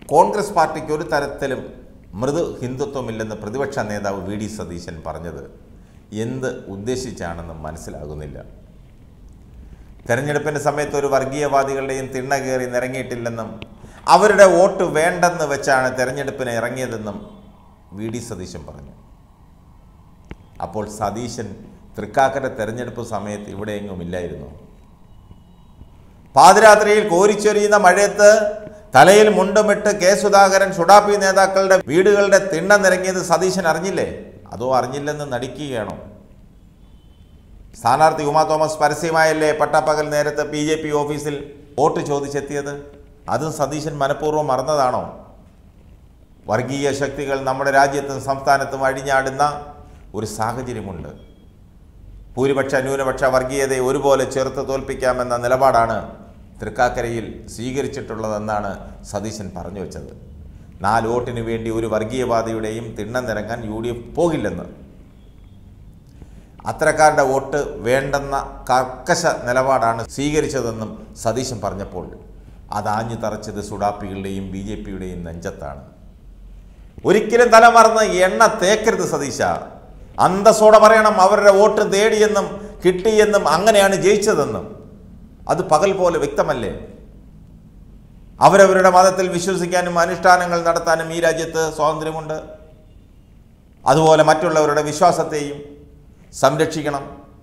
കോൺഗ്രസ് പാർട്ടിക്ക് ഒരു തരത്തിലും മൃദു ഹിന്ദുത്വമില്ലെന്ന് പ്രതിപക്ഷ നേതാവ് വി ഡി സതീശൻ പറഞ്ഞത് എന്ത് ഉദ്ദേശിച്ചാണെന്ന് മനസ്സിലാകുന്നില്ല തെരഞ്ഞെടുപ്പിൻ്റെ സമയത്ത് ഒരു വർഗീയവാദികളുടെയും തിണ്ണ കയറി നിരങ്ങിയിട്ടില്ലെന്നും അവരുടെ വോട്ട് വേണ്ടെന്ന് വെച്ചാണ് തെരഞ്ഞെടുപ്പിന് ഇറങ്ങിയതെന്നും വി ഡി സതീശൻ പറഞ്ഞു അപ്പോൾ സതീശൻ തൃക്കാക്കര തെരഞ്ഞെടുപ്പ് സമയത്ത് ഇവിടെയെങ്ങും ഇല്ലായിരുന്നു പാതിരാത്രിയിൽ കോരിച്ചൊരിയുന്ന മഴയത്ത് തലയിൽ മുണ്ടുമിട്ട് കെ സുധാകരൻ സുഡാപ്പി നേതാക്കളുടെ വീടുകളുടെ തിണ്ണ നിരങ്ങിയത് സതീശൻ അറിഞ്ഞില്ലേ അതോ അറിഞ്ഞില്ലെന്ന് നടിക്കുകയാണോ സ്ഥാനാർത്ഥി ഉമാ തോമസ് പരസ്യമായല്ലേ പട്ടപ്പകൽ നേരത്തെ ബി ജെ പി ഓഫീസിൽ വോട്ട് ചോദിച്ചെത്തിയത് അതും സതീശൻ മനഃപൂർവ്വം മറന്നതാണോ വർഗീയ ശക്തികൾ നമ്മുടെ രാജ്യത്തും സംസ്ഥാനത്തും അഴിഞ്ഞാടുന്ന ഒരു സാഹചര്യമുണ്ട് ഭൂരിപക്ഷ ന്യൂനപക്ഷ വർഗീയതയെ ഒരുപോലെ ചെറുത്ത് തോൽപ്പിക്കാമെന്ന നിലപാടാണ് തൃക്കാക്കരയിൽ സ്വീകരിച്ചിട്ടുള്ളതെന്നാണ് സതീശൻ പറഞ്ഞു വെച്ചത് നാല് വോട്ടിന് വേണ്ടി ഒരു വർഗീയവാദിയുടെയും തിണ്ണം നിരങ്ങാൻ യു ഡി എഫ് പോകില്ലെന്ന് അത്തരക്കാരുടെ വോട്ട് വേണ്ടെന്ന കർക്കശ നിലപാടാണ് സ്വീകരിച്ചതെന്നും സതീശൻ പറഞ്ഞപ്പോൾ അതാഞ്ഞു തറച്ചത് സുഡാപ്പികളുടെയും ബി ജെ പിയുടെയും നെഞ്ചത്താണ് ഒരിക്കലും തലമറന്ന് എണ്ണ തേക്കരുത് സതീശ അന്തസ്സോടെ പറയണം അവരുടെ വോട്ട് തേടിയെന്നും കിട്ടിയെന്നും അങ്ങനെയാണ് ജയിച്ചതെന്നും അത് പകൽ പോലെ വ്യക്തമല്ലേ അവരവരുടെ മതത്തിൽ വിശ്വസിക്കാനും അനുഷ്ഠാനങ്ങൾ നടത്താനും ഈ രാജ്യത്ത് സ്വാതന്ത്ര്യമുണ്ട് അതുപോലെ മറ്റുള്ളവരുടെ വിശ്വാസത്തെയും സംരക്ഷിക്കണം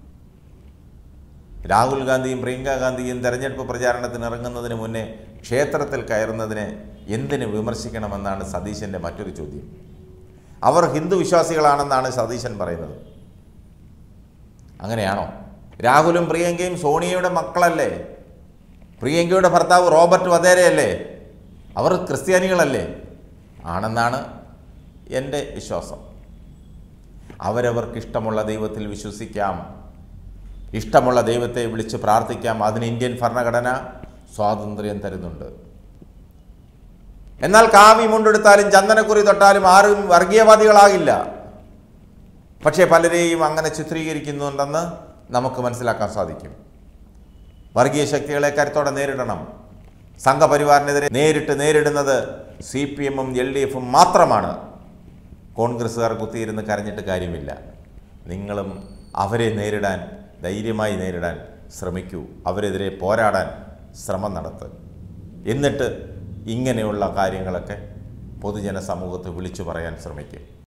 രാഹുൽ ഗാന്ധിയും പ്രിയങ്ക ഗാന്ധിയും തെരഞ്ഞെടുപ്പ് പ്രചാരണത്തിന് ഇറങ്ങുന്നതിന് മുന്നേ ക്ഷേത്രത്തിൽ കയറുന്നതിനെ എന്തിന് വിമർശിക്കണമെന്നാണ് സതീശൻ്റെ മറ്റൊരു ചോദ്യം അവർ ഹിന്ദു വിശ്വാസികളാണെന്നാണ് സതീശൻ പറയുന്നത് അങ്ങനെയാണോ രാഹുലും പ്രിയങ്കയും സോണിയയുടെ മക്കളല്ലേ പ്രിയങ്കയുടെ ഭർത്താവ് റോബർട്ട് വധേരയല്ലേ അവർ ക്രിസ്ത്യാനികളല്ലേ ആണെന്നാണ് എൻ്റെ വിശ്വാസം അവരവർക്ക് ഇഷ്ടമുള്ള ദൈവത്തിൽ വിശ്വസിക്കാം ഇഷ്ടമുള്ള ദൈവത്തെ വിളിച്ച് പ്രാർത്ഥിക്കാം അതിന് ഇന്ത്യൻ ഭരണഘടന സ്വാതന്ത്ര്യം തരുന്നുണ്ട് എന്നാൽ കാവി മുണ്ടെടുത്താലും ചന്ദനക്കുറി തൊട്ടാലും ആരും വർഗീയവാദികളാകില്ല പക്ഷേ പലരെയും അങ്ങനെ ചിത്രീകരിക്കുന്നുണ്ടെന്ന് നമുക്ക് മനസ്സിലാക്കാൻ സാധിക്കും വർഗീയ ശക്തികളെ കരുത്തോടെ നേരിടണം സംഘപരിവാറിനെതിരെ നേരിട്ട് നേരിടുന്നത് സി പി എമ്മും എൽ ഡി എഫും മാത്രമാണ് കോൺഗ്രസ്സുകാർ കുത്തിയിരുന്ന് കരഞ്ഞിട്ട് കാര്യമില്ല നിങ്ങളും അവരെ നേരിടാൻ ധൈര്യമായി നേരിടാൻ ശ്രമിക്കൂ അവരെതിരെ പോരാടാൻ ശ്രമം നടത്ത് എന്നിട്ട് ഇങ്ങനെയുള്ള കാര്യങ്ങളൊക്കെ പൊതുജന സമൂഹത്തെ വിളിച്ചു പറയാൻ ശ്രമിക്കും